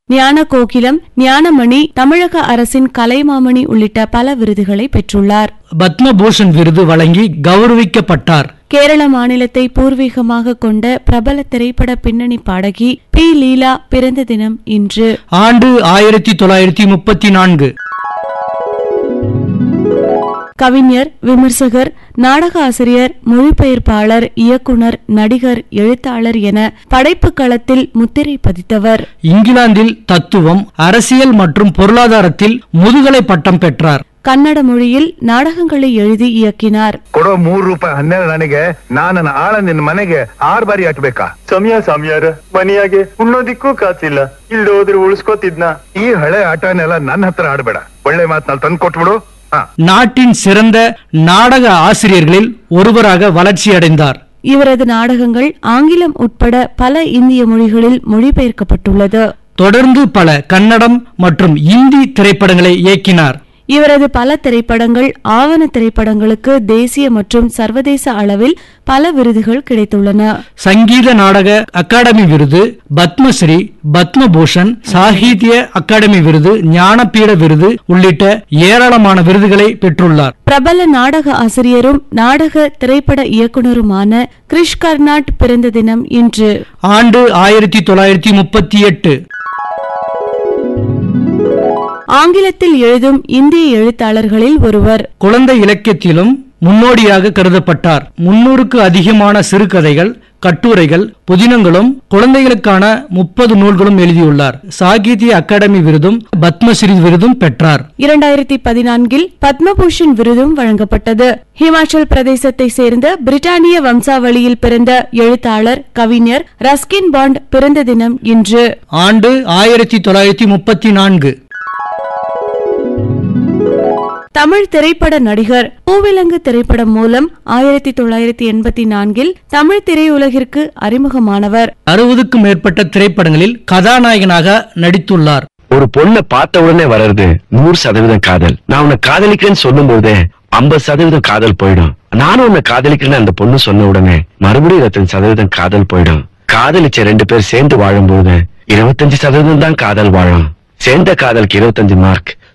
ஞான கோகிலம் ஞானமணி தமிழக அரசின் கலைமாமணி உள்ளிட்ட பல விருதுகளை பெற்றுள்ளார் பத்மபூஷன் விருது வழங்கி கௌரவிக்கப்பட்டார் கேரள மாநிலத்தை பூர்வீகமாக கொண்ட பிரபல திரைப்பட பின்னணி பாடகி பி லீலா பிறந்த தினம் இன்று ஆண்டு ஆயிரத்தி தொள்ளாயிரத்தி முப்பத்தி நான்கு கவிஞர் விமர்சகர் நாடக ஆசிரியர் மொழிபெயர்ப்பாளர் இயக்குனர் நடிகர் எழுத்தாளர் என படைப்பு களத்தில் முத்திரை பதித்தவர் இங்கிலாந்தில் தத்துவம் அரசியல் மற்றும் பொருளாதாரத்தில் முதுகலை பட்டம் பெற்றார் கன்னட மொழியில் நாடகங்களை எழுதி இயக்கினார் ಕೊಡೋ ಮೂರ್ ರೂಪಾಯಿ ಹನ್ನೆರಡು ನನಗೆ ನಾನು ನನ್ನ ಆಳ ನಿನ್ನ ಮನೆಗೆ ಆರ್ ಬಾರಿ ಅಟ್ಬೇಕಾ ಸಮಯ ಸ್ವಾಮಿಯಾರ ಮನೆಯಾಗೆ ಉಣ್ಣೋದಿಕ್ಕೂ ಕಾಸಿಲ್ಲ ಇಲ್ದ ಹೋದ್ರೆ ಉಳಿಸ್ಕೋತಿದ್ನ ಈ ಹಳೆ ಆಟನೆಲ್ಲ ನನ್ನ ಹತ್ರ ಆಡ್ಬೇಡ ಒಳ್ಳೆ ಮಾತ್ನಲ್ಲಿ ತಂದು ಕೊಟ್ಬಿಡು ಹಾ நாட்டின் சிறந்த நாடக ஆசிரியர்களில் ஒருவராக வளர்ச்சியடைந்தார் இவரது நாடகங்கள் ஆங்கிலம் உட்பட பல இந்திய மொழிகளில் மொழிபெயர்க்கப்பட்டுள்ளது தொடர்ந்து பல கன்னடம் மற்றும் இந்தி திரைப்படங்களை இயக்கினார் இவரது பல திரைப்படங்கள் ஆவண திரைப்படங்களுக்கு தேசிய மற்றும் சர்வதேச அளவில் பல விருதுகள் கிடைத்துள்ளன சங்கீத நாடக அகாடமி விருது பத்மஸ்ரீ பத்மபூஷன் சாகித்ய அகாடமி விருது ஞானபீட விருது உள்ளிட்ட ஏராளமான விருதுகளை பெற்றுள்ளார் பிரபல நாடக ஆசிரியரும் நாடக திரைப்பட இயக்குனருமான கிரிஷ் கர்னாட் பிறந்த தினம் இன்று ஆண்டு ஆயிரத்தி தொள்ளாயிரத்தி முப்பத்தி எட்டு ஆங்கிலத்தில் எழுதும் இந்திய எழுத்தாளர்களில் ஒருவர் குழந்தை இலக்கியத்திலும் முன்னோடியாக கருதப்பட்டார் முன்னூறுக்கு அதிகமான சிறுகதைகள் கட்டுரைகள் புதினங்களும் குழந்தைகளுக்கான முப்பது நூல்களும் எழுதியுள்ளார் சாகித்ய அகாடமி விருதும் பத்மஸ்ரீ விருதும் பெற்றார் இரண்டாயிரத்தி பதினான்கில் பத்மபூஷன் விருதும் வழங்கப்பட்டது ஹிமாச்சல் பிரதேசத்தை சேர்ந்த பிரிட்டானிய வம்சாவளியில் பிறந்த எழுத்தாளர் கவிஞர் ரஸ்கின் பாண்ட் பிறந்த தினம் இன்று ஆண்டு ஆயிரத்தி தொள்ளாயிரத்தி முப்பத்தி நான்கு தமிழ் திரைப்பட நடிகர் பூவிலங்கு திரைப்படம் மூலம் ஆயிரத்தி தொள்ளாயிரத்தி எண்பத்தி நான்கில் தமிழ் திரையுலகிற்கு அறிமுகமானவர் அறுபதுக்கும் மேற்பட்ட திரைப்படங்களில் கதாநாயகனாக நடித்துள்ளார் ஒரு பொண்ணை பார்த்த உடனே வர்றது நூறு சதவீதம் காதல் நான் உன்னை காதலிக்கிறேன்னு சொல்லும் போதே ஐம்பது சதவீதம் காதல் போயிடும் நானும் உன்னை காதலிக்கிறேன்னு அந்த பொண்ணு சொன்ன உடனே மறுபடியும் இருபத்தஞ்சு சதவீதம் காதல் போயிடும் காதலிச்ச ரெண்டு பேர் சேர்ந்து வாழும்போது இருபத்தஞ்சு சதவீதம் தான் காதல் வாழும் சேர்ந்த காதலுக்கு இருபத்தஞ்சு மார்க்